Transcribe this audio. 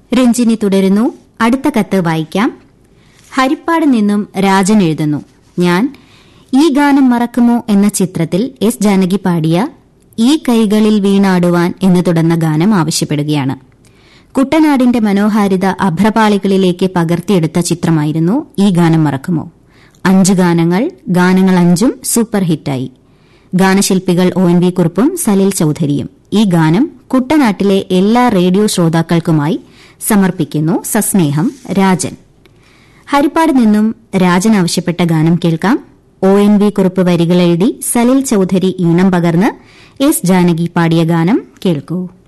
രഞ്ജിനി തുടരുന്നു അടുത്ത കത്ത് വായിക്കാം ഹരിപ്പാട് നിന്നും രാജൻ എഴുതുന്നു ഞാൻ ഈ ഗാനം മറക്കുമോ എന്ന ചിത്രത്തിൽ എസ് ജാനകി പാടിയ ഈ കൈകളിൽ വീണാടുവാൻ എന്ന് തുടർന്ന ഗാനം ആവശ്യപ്പെടുകയാണ് കുട്ടനാടിന്റെ മനോഹാരിത അഭ്രപാളികളിലേക്ക് പകർത്തിയെടുത്ത ചിത്രമായിരുന്നു ഈ ഗാനം മറക്കുമോ അഞ്ച് ഗാനങ്ങൾ ഗാനങ്ങൾ അഞ്ചും സൂപ്പർ ഹിറ്റായി ഗാനശില്പികൾ ഒ എൻ വി കുറുപ്പും സലിൽ ചൌധരിയും ഈ ഗാനം കുട്ടനാട്ടിലെ എല്ലാ റേഡിയോ ശ്രോതാക്കൾക്കുമായി സമർപ്പിക്കുന്നു സസ്നേഹം രാജൻ ഹരിപ്പാട് നിന്നും രാജൻ ആവശ്യപ്പെട്ട ഗാനം കേൾക്കാം ഒ എൻ വി കുറുപ്പ് വരികൾ എഴുതി സലിൽ ചൌധരി ഈണം പകർന്ന് എസ് ജാനകി പാടിയ ഗാനം കേൾക്കൂ